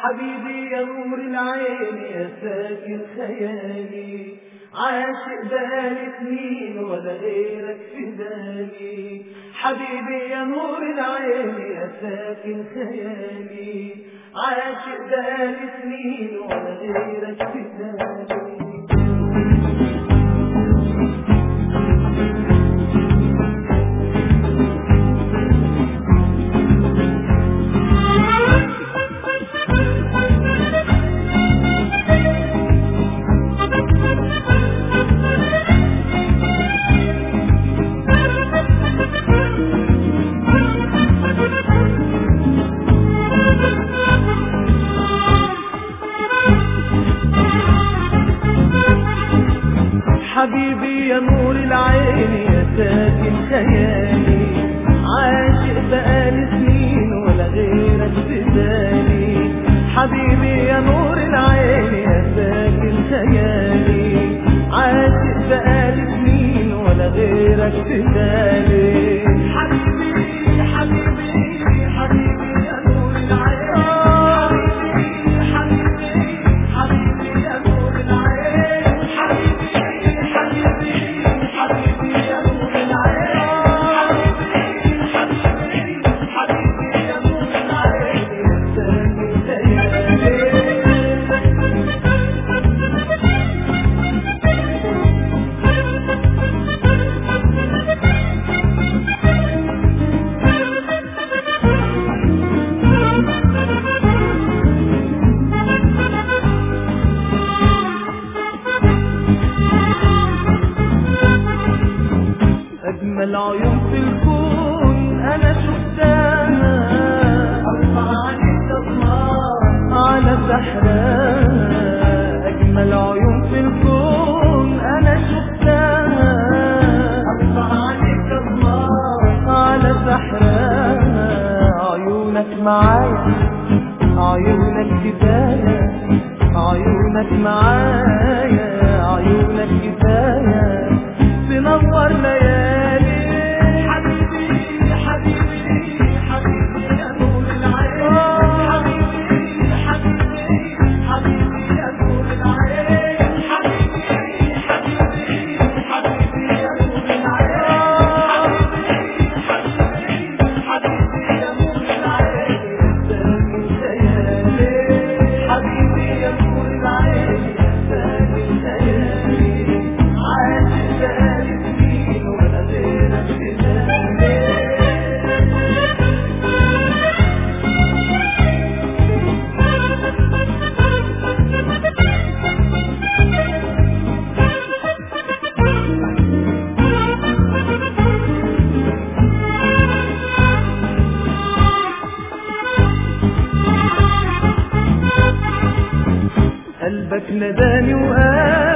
حبيبي يا نور العين يا ساكن خيالي عاشق بالي سنين ولا غيرك في بالي حبيبي يا نور العين يا ساكن خيالي عاشق بالي سنين ولا غيرك في بالي حبيبي يا نور العين يا ساكن خيالي عاشق بقالي سنين ولا غيرك في بالي حبيبي يا نور العين يا ساكن خيالي عاشق بقالي سنين ولا غيرك في بالي حبيبي حبيبي حبيبي يا نور العين حبيبي حبيبي حبيبي يا نور العين حبيبي حبيبي حبيبي يا نور العين حبيبي حبيبي يا نور العين يا ساكن خيالي أجمل عيون في الكون أنا شفتها أرفع عليك الله على سحرها أجمل عيون في الكون أنا شفتها أرفع عليك الله على سحرها عيونك معايا عيونك كفاية عيونك معايا عيونك كفاية تنور ليالي حبيبي حبيبي حبيبي يا نور العين حبيبي حبيبي حبيبي يا نور العين حبيبي حبيبي حبيبي يا نور العين حبيبي حبيبي يا نور العين ساكن خيالي حبيبي يا نور العين ساكن خيالي عاشق بالي سنين ولا غيرك في بالي قلبك نداني وقال